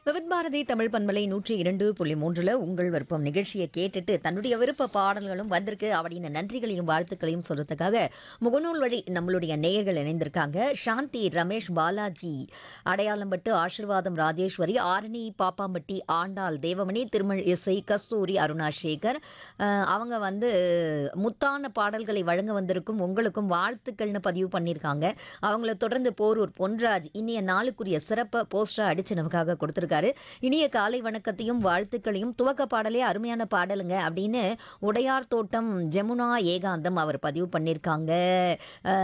விவித் பாரதி தமிழ் பண்பலை நூற்றி இரண்டு புள்ளி மூன்றுல உங்கள் விருப்பம் நிகழ்ச்சியை கேட்டுட்டு தன்னுடைய விருப்ப பாடல்களும் வந்திருக்கு அப்படின்னு நன்றிகளையும் வாழ்த்துக்களையும் சொல்றதுக்காக முகநூல் வழி நம்மளுடைய நேயர்கள் இணைந்திருக்காங்க சாந்தி ரமேஷ் பாலாஜி அடையாளம்பட்டு ஆசிர்வாதம் ராஜேஸ்வரி ஆரணி பாப்பாம்பட்டி ஆண்டாள் தேவமணி திருமல் இசை கஸ்தூரி அருணா சேகர் அஹ், அவங்க வந்து முத்தான பாடல்களை வழங்க வந்திருக்கும் உங்களுக்கும் வாழ்த்துக்கள்னு பதிவு பண்ணியிருக்காங்க அவங்கள தொடர்ந்து போரூர் பொன்ராஜ் இனிய நாளுக்குரிய சிறப்ப போஸ்டர் அடிச்சு நமக்காக கொடுத்திருக்காரு இனிய காலை வணக்கத்தையும் வாழ்த்துக்களையும் துவக்க பாடலே அருமையான பாடலுங்க அப்படின்னு உடையார் தோட்டம் ஜமுனா ஏகாந்தம் அவர் பதிவு பண்ணியிருக்காங்க அஹ்,